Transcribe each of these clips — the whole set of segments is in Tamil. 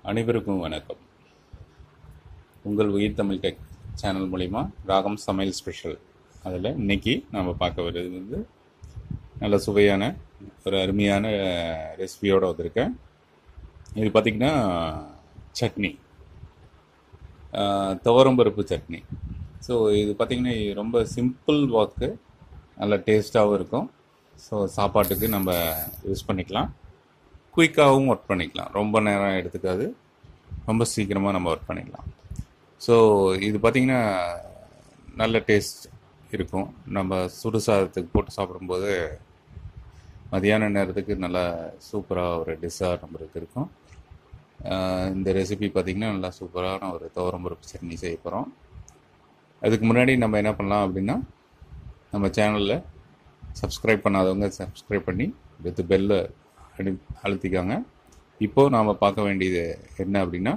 அனைவருக்கும் வணக்கம் உங்கள் உயிர் தமிழ் டெக் சேனல் மூலிமா ராகம் சமையல் ஸ்பெஷல் அதில் இன்னைக்கு நம்ம பார்க்க வருது வந்து நல்ல சுவையான ஒரு அருமையான ரெசிபியோடு வந்திருக்கேன் இது பார்த்திங்கன்னா சட்னி துவரம்பருப்பு சட்னி ஸோ இது பார்த்திங்கன்னா ரொம்ப சிம்பிள் ஒர்க்கு நல்ல டேஸ்ட்டாகவும் இருக்கும் ஸோ சாப்பாட்டுக்கு நம்ம யூஸ் பண்ணிக்கலாம் குயிக்காகவும் ஒர்க் பண்ணிக்கலாம் ரொம்ப நேரம் எடுத்துக்காது ரொம்ப சீக்கிரமாக நம்ம ஒர்க் பண்ணிக்கலாம் ஸோ இது பார்த்திங்கன்னா நல்ல டேஸ்ட் இருக்கும் நம்ம சுடு சாதத்துக்கு போட்டு சாப்பிடும்போது மதியான நேரத்துக்கு நல்லா சூப்பராக ஒரு டிஷ்ஷாக நம்மளுக்கு இருக்கும் ஆஹ் இந்த ரெசிபி பார்த்திங்கன்னா நல்லா சூப்பரான ஒரு துவரம்பருப்பு சட்னி செய்ய போகிறோம் அதுக்கு முன்னாடி நம்ம என்ன பண்ணலாம் அப்படின்னா நம்ம சேனலில் சப்ஸ்கிரைப் பண்ணாதவங்க சப்ஸ்கிரைப் பண்ணி வித் பெல்ல அடி அழுத்திக்காங்க இப்போது நாம் பார்க்க வேண்டியது என்ன அப்படின்னா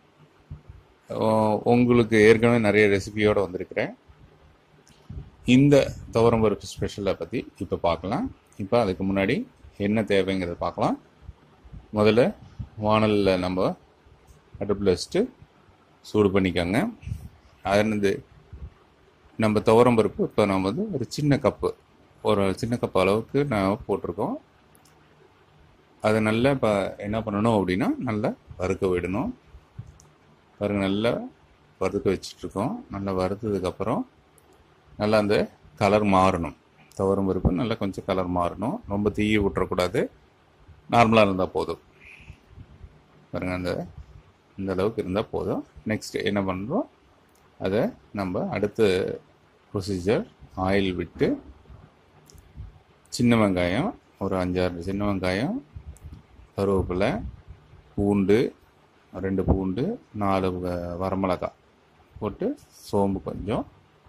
உ- உங்களுக்கு ஏற்கனவே நிறைய ரெசிபியோடு வந்திருக்கிறேன் இந்த துவரம்பருப்பு ஸ்பெஷலை பற்றி இப்போ பார்க்கலாம் இப்போ அதுக்கு முன்னாடி என்ன தேவைங்கிறத பார்க்கலாம் முதல்ல வானலில் நம்ம அடுப்பில் வச்சுட்டு சூடு பண்ணிக்கோங்க அதுலேருந்து நம்ம துவரம் பருப்பு இப்போ நம்ம வந்து ஒரு சின்ன கப்பு ஒரு சின்ன கப் அளவுக்கு நான் போட்டிருக்கோம் அதை நல்லா இப்போ என்ன பண்ணணும் அப்படின்னா நல்லா வறுக்க விடணும் பாருங்க நல்லா வறுக்க வச்சிட்ருக்கோம் நல்லா வறுத்ததுக்கப்புறம் நல்லா அந்த கலர் மாறணும் துவரம் பருப்பு நல்லா கொஞ்சம் கலர் மாறணும் ரொம்ப தீய விட்டுறக்கூடாது நார்மலாக இருந்தால் போதும் பாருங்க அந்த இந்த அளவுக்கு இருந்தால் போதும் நெக்ஸ்ட் என்ன பண்ணுறோம் அதை நம்ம அடுத்த ப்ரொசீஜர் ஆயில் விட்டு சின்ன வெங்காயம் ஒரு அஞ்சாறு சின்ன வெங்காயம் கருவேப்பிலை பூண்டு ரெண்டு பூண்டு நாலு வ- வரமிளகாய் போட்டு சோம்பு கொஞ்சம்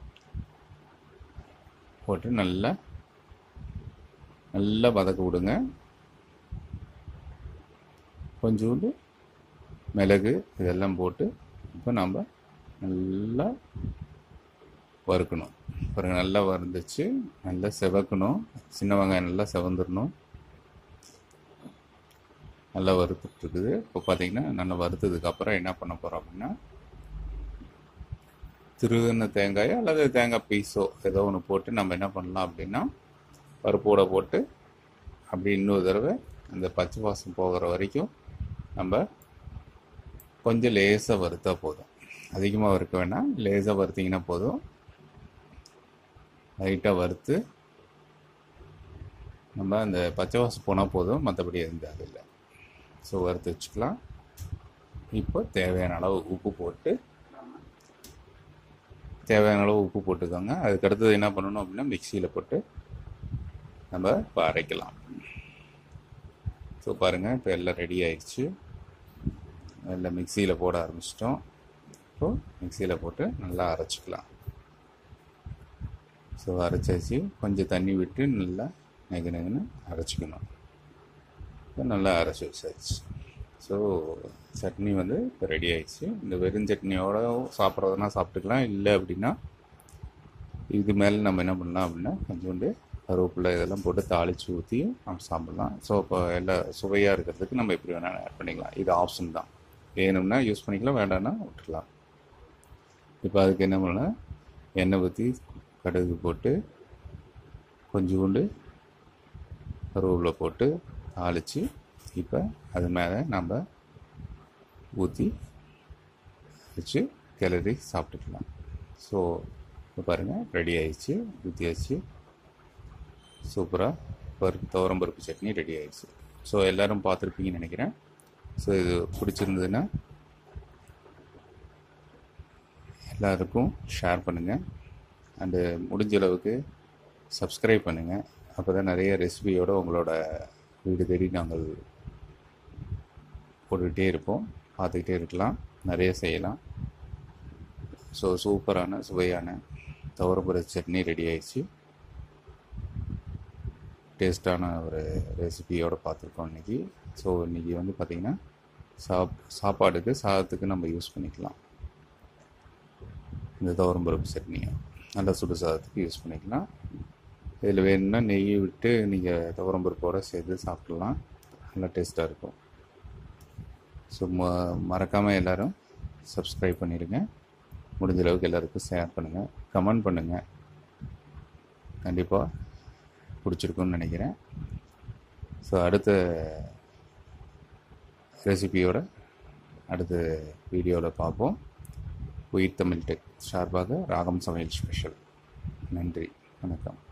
போட்டு நல்லா நல்லா வதக்க விடுங்க கொஞ்சோண்டு மிளகு இதெல்லாம் போட்டு இப்போ நம்ம நல்லா வறுக்கணும் பாருங்க நல்லா வறுந்துச்சு நல்லா செவக்கணும் சின்ன வெங்காயம் நல்லா செவந்துடணும் நல்லா வறுத்துட்டு இருக்குது இப்போ பார்த்தீங்கன்னா நல்லா வறுத்ததுக்கு அப்புறம் என்ன பண்ண போகிறோம் அப்படின்னா திருகுன தேங்காயோ அல்லது தேங்காய் பீஸோ ஏதோ ஒன்று போட்டு நம்ம என்ன பண்ணலாம் அப்படின்னா பருப்போட போட்டு அப்படி இன்னொரு தடவை அந்த பச்சை வாசம் போகிற வரைக்கும் நம்ம கொஞ்சம் லேசாக வறுத்தா போதும் அதிகமாக வறுக்க வேணாம் லேசாக வறுத்தீங்கன்னா போதும் லைட்டாக வறுத்து நம்ம அந்த பச்சை வாசம் போனால் போதும் மற்றபடி எந்த அது இல்லை ஸோ வறுத்து வச்சுக்கலாம் இப்போ தேவையான அளவு உப்பு போட்டு தேவையான அளவு உப்பு போட்டுக்கோங்க அதுக்கு அடுத்தது என்ன பண்ணணும் அப்படின்னா மிக்சியில் போட்டு நம்ம இப்போ அரைக்கலாம் ஸோ பாருங்கள் இப்போ எல்லாம் ரெடி ஆயிடுச்சு எல்லாம் மிக்சியில் போட ஆரம்பிச்சிட்டோம் இப்போ மிக்சியில் போட்டு நல்லா அரைச்சிக்கலாம் ஸோ அரைச்சாச்சு கொஞ்சம் தண்ணி விட்டு நல்லா நெகு நெகுன்னு அரைச்சிக்கணும் இப்போ நல்லா அரைச்சி வச்சாச்சு ஸோ சட்னி வந்து இப்போ ரெடி ஆயிடுச்சு இந்த வெறும் சட்னியோட சாப்பிட்றதுனா சாப்பிட்டுக்கலாம் இல்லை அப்படின்னா இது மேலே நம்ம என்ன பண்ணலாம் அப்படின்னா கொஞ்சோண்டு கருவேப்பிலை இதெல்லாம் போட்டு தாளித்து ஊற்றி நம்ம சாப்பிட்லாம் ஸோ இப்போ எல்லாம் சுவையாக இருக்கிறதுக்கு நம்ம எப்படி வேணால் ஆட் பண்ணிக்கலாம் இது ஆப்ஷன் தான் வேணும்னா யூஸ் பண்ணிக்கலாம் வேண்டாம்னா விட்டுக்கலாம் இப்போ அதுக்கு என்ன பண்ணலாம் எண்ணெய் ஊற்றி கடுகு போட்டு கொஞ்சோண்டு கருவேப்பிலை போட்டு தாளித்து இப்போ அது மேலே நம்ம ஊற்றி வச்சு கிளறி சாப்பிட்டுக்கலாம் ஸோ இப்போ பாருங்கள் ரெடி ஆயிடுச்சு ஊற்றியாச்சு சூப்பராக பருப்பு துவரம் பருப்பு சட்னி ரெடி ஆயிடுச்சு ஸோ எல்லோரும் பார்த்துருப்பீங்கன்னு நினைக்கிறேன் ஸோ இது பிடிச்சிருந்ததுன்னா எல்லாருக்கும் ஷேர் பண்ணுங்கள் அண்டு முடிஞ்ச அளவுக்கு சப்ஸ்கிரைப் பண்ணுங்கள் அப்போ தான் நிறைய ரெசிபியோட உங்களோட வீடு தேடி நாங்கள் போட்டுக்கிட்டே இருப்போம் பார்த்துக்கிட்டே இருக்கலாம் நிறைய செய்யலாம் ஸோ சூப்பரான சுவையான துவரப்புற சட்னி ரெடி ஆயிடுச்சு டேஸ்டான ஒரு ரெசிபியோடு பார்த்துருக்கோம் இன்றைக்கி ஸோ இன்றைக்கி வந்து பார்த்திங்கன்னா சாப் சாப்பாடுக்கு சாதத்துக்கு நம்ம யூஸ் பண்ணிக்கலாம் இந்த துவரம்பருப்பு சட்னியை நல்லா சுடு சாதத்துக்கு யூஸ் பண்ணிக்கலாம் இதில் வேணும்னா நெய் விட்டு நீங்கள் துவரம்பருப்போடு சேர்த்து சாப்பிட்லாம் நல்லா டேஸ்ட்டாக இருக்கும் ஸோ ம மறக்காமல் எல்லோரும் சப்ஸ்கிரைப் பண்ணிடுங்க முடிஞ்ச அளவுக்கு எல்லாருக்கும் ஷேர் பண்ணுங்கள் கமெண்ட் பண்ணுங்கள் கண்டிப்பாக பிடிச்சிருக்குன்னு நினைக்கிறேன் ஸோ அடுத்த ரெசிபியோட அடுத்த வீடியோவில் பார்ப்போம் உயிர் தமிழ் டெக் சார்பாக ராகம் சமையல் ஸ்பெஷல் நன்றி வணக்கம்